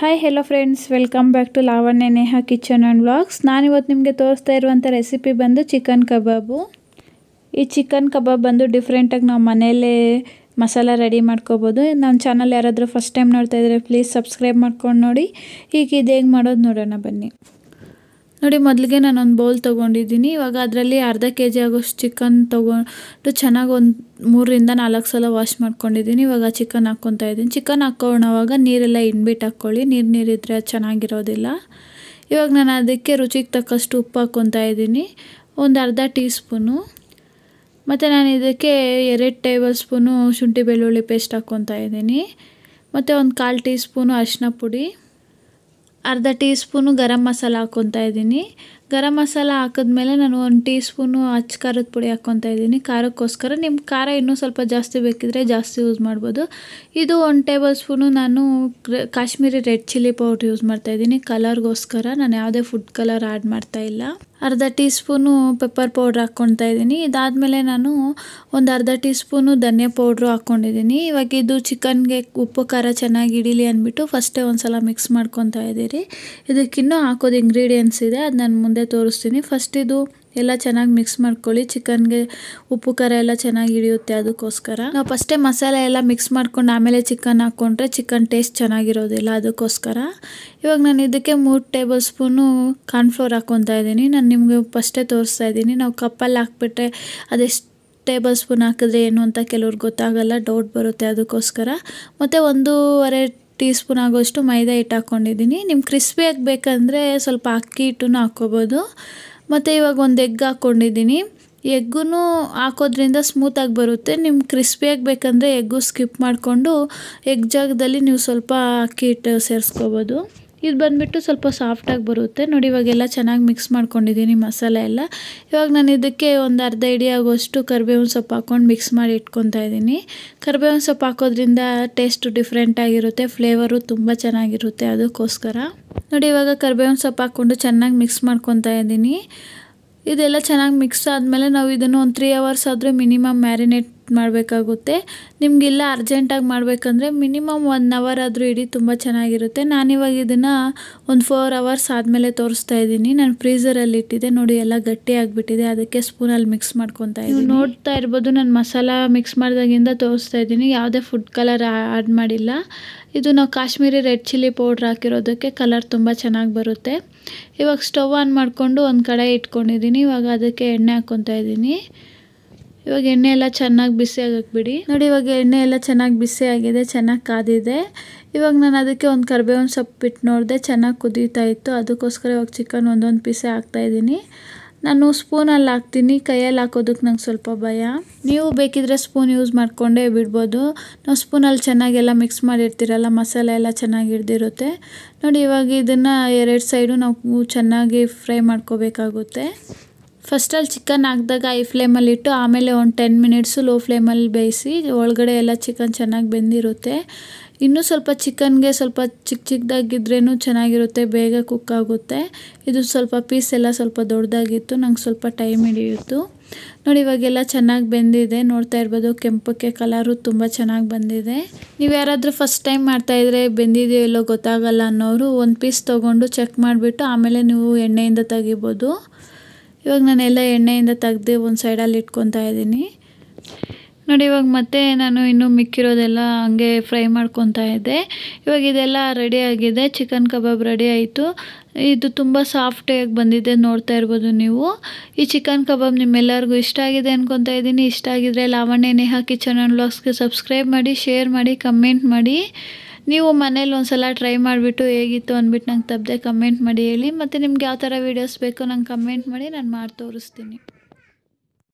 hi hello friends welcome back to Lavanya Neha kitchen and vlogs ನಾನಿವತ್ತು ನಿಮಗೆ ತೋರಿಸ್ತಾ ಇರುವಂಥ ರೆಸಿಪಿ ಬಂದು ಚಿಕನ್ ಕಬಾಬು ಈ ಚಿಕನ್ ಕಬಾಬ್ ಬಂದು ಡಿಫ್ರೆಂಟಾಗಿ ನಾವು ಮನೆಯಲ್ಲೇ ಮಸಾಲ ರೆಡಿ ಮಾಡ್ಕೋಬೋದು ನಮ್ಮ ಚಾನಲ್ ಯಾರಾದರೂ ಫಸ್ಟ್ ಟೈಮ್ ನೋಡ್ತಾ ಇದ್ದರೆ ಪ್ಲೀಸ್ ಸಬ್ಸ್ಕ್ರೈಬ್ ಮಾಡ್ಕೊಂಡು ನೋಡಿ ಈಗ ಇದು ಹೇಗೆ ಮಾಡೋದು ನೋಡೋಣ ಬನ್ನಿ ನೋಡಿ ಮೊದಲಿಗೆ ನಾನೊಂದು ಬೌಲ್ ತೊಗೊಂಡಿದ್ದೀನಿ ಇವಾಗ ಅದರಲ್ಲಿ ಅರ್ಧ ಕೆ ಜಿ ಆಗೋಷ್ಟು ಚಿಕನ್ ತೊಗೊಂಡು ಚೆನ್ನಾಗಿ ಒಂದು ಮೂರರಿಂದ ನಾಲ್ಕು ಸಲ ವಾಶ್ ಮಾಡ್ಕೊಂಡಿದ್ದೀನಿ ಇವಾಗ ಚಿಕನ್ ಹಾಕ್ಕೊತಾ ಇದ್ದೀನಿ ಚಿಕನ್ ಹಾಕ್ಕೊಳ್ಳೋವಾಗ ನೀರೆಲ್ಲ ಹಿಂಡ್ಬಿಟ್ಟು ಹಾಕ್ಕೊಳ್ಳಿ ನೀರು ನೀರಿದ್ರೆ ಅದು ಚೆನ್ನಾಗಿರೋದಿಲ್ಲ ಇವಾಗ ನಾನು ಅದಕ್ಕೆ ರುಚಿಗೆ ತಕ್ಕಷ್ಟು ಉಪ್ಪು ಹಾಕ್ಕೊತಾ ಇದ್ದೀನಿ ಒಂದು ಅರ್ಧ ಟೀ ಸ್ಪೂನು ಮತ್ತು ನಾನು ಇದಕ್ಕೆ ಎರಡು ಟೇಬಲ್ ಸ್ಪೂನು ಶುಂಠಿ ಬೆಳ್ಳುಳ್ಳಿ ಪೇಸ್ಟ್ ಹಾಕ್ಕೊತಾ ಇದ್ದೀನಿ ಮತ್ತು ಒಂದು ಕಾಲು ಟೀ ಸ್ಪೂನು ಅರಿಶಿನ ಪುಡಿ ಅರ್ಧ ಟೀ ಸ್ಪೂನು ಗರಂ ಮಸಾಲ ಹಾಕ್ಕೊತಾ ಇದ್ದೀನಿ ಗರಂ ಮಸಾಲ ಹಾಕಿದ್ಮೇಲೆ ನಾನು ಒಂದು ಟೀ ಸ್ಪೂನು ಅಚ್ಚ ಖಾರದ ಪುಡಿ ಹಾಕ್ಕೊತಾ ಇದ್ದೀನಿ ಖಾರಕ್ಕೋಸ್ಕರ ನಿಮ್ಮ ಖಾರ ಇನ್ನೂ ಸ್ವಲ್ಪ ಜಾಸ್ತಿ ಬೇಕಿದ್ರೆ ಜಾಸ್ತಿ ಯೂಸ್ ಮಾಡ್ಬೋದು ಇದು ಒಂದು ಟೇಬಲ್ ಸ್ಪೂನು ನಾನು Kashmiri red chilli powder use ಮಾಡ್ತಾಯಿದ್ದೀನಿ ಕಲರ್ಗೋಸ್ಕರ ನಾನು ಯಾವುದೇ ಫುಡ್ ಕಲರ್ ಆ್ಯಡ್ ಮಾಡ್ತಾಯಿಲ್ಲ ಅರ್ಧ ಟೀ ಸ್ಪೂನು ಪೆಪ್ಪರ್ ಪೌಡ್ರ್ ಹಾಕ್ಕೊತಾ ಇದ್ದೀನಿ ಇದಾದಮೇಲೆ ನಾನು ಒಂದು ಅರ್ಧ ಟೀ ಸ್ಪೂನು ಧನಿಯಾ ಪೌಡ್ರು ಹಾಕ್ಕೊಂಡಿದ್ದೀನಿ ಇವಾಗ ಇದು ಚಿಕನ್ಗೆ ಉಪ್ಪು ಖಾರ ಚೆನ್ನಾಗಿ ಹಿಡೀಲಿ ಅಂದ್ಬಿಟ್ಟು ಫಸ್ಟೇ ಒಂದು ಸಲ ಮಿಕ್ಸ್ ಮಾಡ್ಕೊತಾ ಇದ್ದೀರಿ ಇದಕ್ಕಿನ್ನೂ ಹಾಕೋದು ಇಂಗ್ರೀಡಿಯೆಂಟ್ಸ್ ಇದೆ ಅದು ನಾನು ಮುಂದೆ ತೋರಿಸ್ತೀನಿ ಫಸ್ಟ್ ಇದು ಎಲ್ಲ ಚೆನ್ನಾಗಿ ಮಿಕ್ಸ್ ಮಾಡ್ಕೊಳ್ಳಿ ಚಿಕನ್ಗೆ ಉಪ್ಪು ಖಾರ ಎಲ್ಲ ಚೆನ್ನಾಗಿ ಹಿಡಿಯುತ್ತೆ ಅದಕ್ಕೋಸ್ಕರ ನಾವು ಫಸ್ಟೇ ಮಸಾಲೆ ಎಲ್ಲ ಮಿಕ್ಸ್ ಮಾಡ್ಕೊಂಡು ಆಮೇಲೆ ಚಿಕನ್ ಹಾಕ್ಕೊಂಡ್ರೆ ಚಿಕನ್ ಟೇಸ್ಟ್ ಚೆನ್ನಾಗಿರೋದಿಲ್ಲ ಅದಕ್ಕೋಸ್ಕರ ಇವಾಗ ನಾನು ಇದಕ್ಕೆ ಮೂರು ಟೇಬಲ್ ಸ್ಪೂನು ಕಾರ್ನ್ಫ್ಲೋರ್ ಹಾಕ್ಕೊತಾ ಇದ್ದೀನಿ ನಾನು ನಿಮಗೆ ಫಸ್ಟೇ ತೋರಿಸ್ತಾ ಇದ್ದೀನಿ ನಾವು ಕಪ್ಪಲ್ಲಿ ಹಾಕ್ಬಿಟ್ರೆ ಅದೆಷ್ಟು ಟೇಬಲ್ ಸ್ಪೂನ್ ಹಾಕಿದ್ರೆ ಏನು ಅಂತ ಕೆಲವ್ರಿಗೆ ಗೊತ್ತಾಗಲ್ಲ ಡೌಟ್ ಬರುತ್ತೆ ಅದಕ್ಕೋಸ್ಕರ ಮತ್ತು ಒಂದೂವರೆ ಟೀ ಸ್ಪೂನ್ ಆಗೋಷ್ಟು ಮೈದಾ ಹಿಟ್ಟು ಹಾಕ್ಕೊಂಡಿದ್ದೀನಿ ನಿಮ್ಮ ಕ್ರಿಸ್ಪಿಯಾಗಿ ಬೇಕಂದರೆ ಸ್ವಲ್ಪ ಅಕ್ಕಿ ಹಿಟ್ಟನ್ನು ಹಾಕ್ಕೋಬೋದು ಮತ್ತು ಇವಾಗ ಒಂದು ಎಗ್ ಹಾಕ್ಕೊಂಡಿದ್ದೀನಿ ಎಗ್ಗು ಹಾಕೋದ್ರಿಂದ ಸ್ಮೂತಾಗಿ ಬರುತ್ತೆ ನಿಮ್ಗೆ ಕ್ರಿಸ್ಪಿಯಾಗಿ ಬೇಕಂದರೆ ಎಗ್ಗು ಸ್ಕಿಪ್ ಮಾಡಿಕೊಂಡು ಎಗ್ ಜಾಗದಲ್ಲಿ ನೀವು ಸ್ವಲ್ಪ ಅಕ್ಕಿ ಹಿಟ್ಟು ಸೇರಿಸ್ಕೋಬೋದು ಇದು ಬಂದುಬಿಟ್ಟು ಸ್ವಲ್ಪ ಸಾಫ್ಟಾಗಿ ಬರುತ್ತೆ ನೋಡಿ ಇವಾಗೆಲ್ಲ ಚೆನ್ನಾಗಿ ಮಿಕ್ಸ್ ಮಾಡ್ಕೊಂಡಿದ್ದೀನಿ ಮಸಾಲೆ ಎಲ್ಲ ಇವಾಗ ನಾನು ಇದಕ್ಕೆ ಒಂದು ಅರ್ಧ ಇಡಿ ಆಗೋಷ್ಟು ಕರಿಬೇವಿನ ಸೊಪ್ಪು ಹಾಕ್ಕೊಂಡು ಮಿಕ್ಸ್ ಮಾಡಿ ಇಟ್ಕೊತಾ ಇದ್ದೀನಿ ಕರಿಬೇವಿನ ಸೊಪ್ಪು ಹಾಕೋದ್ರಿಂದ ಟೇಸ್ಟು ಡಿಫ್ರೆಂಟಾಗಿರುತ್ತೆ ಫ್ಲೇವರು ತುಂಬ ಚೆನ್ನಾಗಿರುತ್ತೆ ಅದಕ್ಕೋಸ್ಕರ ನೋಡಿ ಇವಾಗ ಕರಿಬೇವಿನ ಸೊಪ್ಪು ಹಾಕ್ಕೊಂಡು ಚೆನ್ನಾಗಿ ಮಿಕ್ಸ್ ಮಾಡ್ಕೊತಾ ಇದ್ದೀನಿ ಇದೆಲ್ಲ ಚೆನ್ನಾಗಿ ಮಿಕ್ಸ್ ಆದಮೇಲೆ ನಾವು ಇದನ್ನು ಒಂದು ತ್ರೀ ಅವರ್ಸ್ ಆದರೆ ಮಿನಿಮಮ್ ಮ್ಯಾರಿನೇಟ್ ಮಾಡಬೇಕಾಗುತ್ತೆ ನಿಮಗಿಲ್ಲ ಅರ್ಜೆಂಟಾಗಿ ಮಾಡಬೇಕಂದ್ರೆ ಮಿನಿಮಮ್ ಒನ್ ಅವರ್ ಆದರೂ ಇಡೀ ತುಂಬ ಚೆನ್ನಾಗಿರುತ್ತೆ ನಾನಿವಾಗ ಇದನ್ನು ಒಂದು ಫೋರ್ ಅವರ್ಸ್ ಆದಮೇಲೆ ತೋರಿಸ್ತಾ ಇದ್ದೀನಿ ನಾನು ಫ್ರೀಝರಲ್ಲಿ ಇಟ್ಟಿದ್ದೆ ನೋಡಿ ಎಲ್ಲ ಗಟ್ಟಿ ಆಗಿಬಿಟ್ಟಿದೆ ಅದಕ್ಕೆ ಸ್ಪೂನಲ್ಲಿ ಮಿಕ್ಸ್ ಮಾಡ್ಕೊತಾ ಇದ್ದೀನಿ ನೋಡ್ತಾ ಇರ್ಬೋದು ನಾನು ಮಸಾಲ ಮಿಕ್ಸ್ ಮಾಡಿದಾಗಿಂದ ತೋರಿಸ್ತಾ ಇದ್ದೀನಿ ಯಾವುದೇ ಫುಡ್ ಕಲರ್ ಆ್ಯಡ್ ಮಾಡಿಲ್ಲ ಇದು ನಾವು ಕಾಶ್ಮೀರಿ ರೆಡ್ ಚಿಲ್ಲಿ ಪೌಡ್ರ್ ಹಾಕಿರೋದಕ್ಕೆ ಕಲರ್ ತುಂಬ ಚೆನ್ನಾಗಿ ಬರುತ್ತೆ ಇವಾಗ ಸ್ಟವ್ ಆನ್ ಮಾಡಿಕೊಂಡು ಒಂದು ಕಡೆ ಇಟ್ಕೊಂಡಿದ್ದೀನಿ ಇವಾಗ ಅದಕ್ಕೆ ಎಣ್ಣೆ ಹಾಕ್ಕೊತಾ ಇದ್ದೀನಿ ಇವಾಗ ಎಣ್ಣೆ ಎಲ್ಲ ಚೆನ್ನಾಗಿ ಬಿಸಿ ಆಗಕ್ಕೆ ಬಿಡಿ ನೋಡಿ ಇವಾಗ ಎಣ್ಣೆ ಎಲ್ಲ ಚೆನ್ನಾಗಿ ಬಿಸಿ ಆಗಿದೆ ಚೆನ್ನಾಗಿ ಕಾದಿದೆ ಇವಾಗ ನಾನು ಅದಕ್ಕೆ ಒಂದು ಕರಿಬೇವಿನ ಸೊಪ್ಪು ಬಿಟ್ಟು ನೋಡಿದೆ ಚೆನ್ನಾಗಿ ಕುದೀತಾ ಇತ್ತು ಅದಕ್ಕೋಸ್ಕರ ಇವಾಗ ಚಿಕನ್ ಒಂದೊಂದು ಪೀಸೆ ಹಾಕ್ತಾಯಿದ್ದೀನಿ ನಾನು ಸ್ಪೂನಲ್ಲಿ ಹಾಕ್ತೀನಿ ಕೈಯಲ್ಲಿ ಹಾಕೋದಕ್ಕೆ ನಂಗೆ ಸ್ವಲ್ಪ ಭಯ ನೀವು ಬೇಕಿದ್ರೆ ಸ್ಪೂನ್ ಯೂಸ್ ಮಾಡಿಕೊಂಡೇ ಬಿಡ್ಬೋದು ನಾವು ಸ್ಪೂನಲ್ಲಿ ಚೆನ್ನಾಗೆಲ್ಲ ಮಿಕ್ಸ್ ಮಾಡಿರ್ತೀರಲ್ಲ ಮಸಾಲೆ ಎಲ್ಲ ಚೆನ್ನಾಗಿ ಹಿಡ್ದಿರುತ್ತೆ ನೋಡಿ ಇವಾಗ ಇದನ್ನು ಎರಡು ಸೈಡು ನಾವು ಚೆನ್ನಾಗಿ ಫ್ರೈ ಮಾಡ್ಕೋಬೇಕಾಗುತ್ತೆ ಫಸ್ಟಲ್ಲಿ ಚಿಕನ್ ಹಾಕಿದಾಗ ಐ ಫ್ಲೇಮಲ್ಲಿ ಇಟ್ಟು ಆಮೇಲೆ ಒಂದು ಟೆನ್ ಮಿನಿಟ್ಸು ಲೋ ಫ್ಲೇಮಲ್ಲಿ ಬೇಯಿಸಿ ಒಳಗಡೆ ಎಲ್ಲ ಚಿಕನ್ ಚೆನ್ನಾಗಿ ಬೆಂದಿರುತ್ತೆ ಇನ್ನೂ ಸ್ವಲ್ಪ ಚಿಕನ್ಗೆ ಸ್ವಲ್ಪ ಚಿಕ್ಕ ಚಿಕ್ಕದಾಗಿದ್ರೇನು ಚೆನ್ನಾಗಿರುತ್ತೆ ಬೇಗ ಕುಕ್ ಆಗುತ್ತೆ ಇದು ಸ್ವಲ್ಪ ಪೀಸ್ ಎಲ್ಲ ಸ್ವಲ್ಪ ದೊಡ್ಡದಾಗಿತ್ತು ನಂಗೆ ಸ್ವಲ್ಪ ಟೈಮ್ ಹಿಡಿಯಿತು ನೋಡಿ ಇವಾಗೆಲ್ಲ ಚೆನ್ನಾಗಿ ಬೆಂದಿದೆ ನೋಡ್ತಾ ಇರ್ಬೋದು ಕೆಂಪಕ್ಕೆ ಕಲರು ತುಂಬ ಚೆನ್ನಾಗಿ ಬಂದಿದೆ ನೀವು ಯಾರಾದರೂ ಫಸ್ಟ್ ಟೈಮ್ ಮಾಡ್ತಾಯಿದ್ರೆ ಬೆಂದಿದೆಯೋ ಇಲ್ಲೋ ಗೊತ್ತಾಗಲ್ಲ ಅನ್ನೋರು ಒಂದು ಪೀಸ್ ತೊಗೊಂಡು ಚೆಕ್ ಮಾಡಿಬಿಟ್ಟು ಆಮೇಲೆ ನೀವು ಎಣ್ಣೆಯಿಂದ ತೆಗಿಬೋದು ಇವಾಗ ನಾನೆಲ್ಲ ಎಣ್ಣೆಯಿಂದ ತೆಗ್ದು ಒಂದು ಸೈಡಲ್ಲಿ ಇಟ್ಕೊತಾ ಇದ್ದೀನಿ ನೋಡಿ ಇವಾಗ ಮತ್ತೆ ನಾನು ಇನ್ನೂ ಮಿಕ್ಕಿರೋದೆಲ್ಲ ಹಂಗೆ ಫ್ರೈ ಮಾಡ್ಕೊತಾ ಇದ್ದೆ ಇವಾಗ ಇದೆಲ್ಲ ರೆಡಿ ಆಗಿದೆ ಚಿಕನ್ ಕಬಾಬ್ ರೆಡಿ ಆಯಿತು ಇದು ತುಂಬ ಸಾಫ್ಟಾಗಿ ಬಂದಿದೆ ನೋಡ್ತಾ ಇರ್ಬೋದು ನೀವು ಈ ಚಿಕನ್ ಕಬಾಬ್ ನಿಮ್ಮೆಲ್ಲರಿಗೂ ಇಷ್ಟ ಆಗಿದೆ ಅನ್ಕೊತಾ ಇದ್ದೀನಿ ಇಷ್ಟ ಆಗಿದ್ರೆ ಲಾವಣ್ಯ ನೇಹಾ ಕಿಚನ್ ಆ್ಯಂಡ್ ವ್ಲಾಗ್ಸ್ಗೆ ಸಬ್ಸ್ಕ್ರೈಬ್ ಮಾಡಿ ಶೇರ್ ಮಾಡಿ ಕಮೆಂಟ್ ಮಾಡಿ ನೀವು ಮನೇಲಿ ಒಂದು ಸಲ ಟ್ರೈ ಮಾಡಿಬಿಟ್ಟು ಹೇಗಿತ್ತು ಅಂದ್ಬಿಟ್ಟು ನಂಗೆ ತಪ್ಪದೆ ಕಮೆಂಟ್ ಮಾಡಿ ಹೇಳಿ ಮತ್ತು ನಿಮ್ಗೆ ಯಾವ ಥರ ವೀಡಿಯೋಸ್ ಬೇಕೋ ನಂಗೆ ಕಮೆಂಟ್ ಮಾಡಿ ನಾನು ಮಾಡಿ ತೋರಿಸ್ತೀನಿ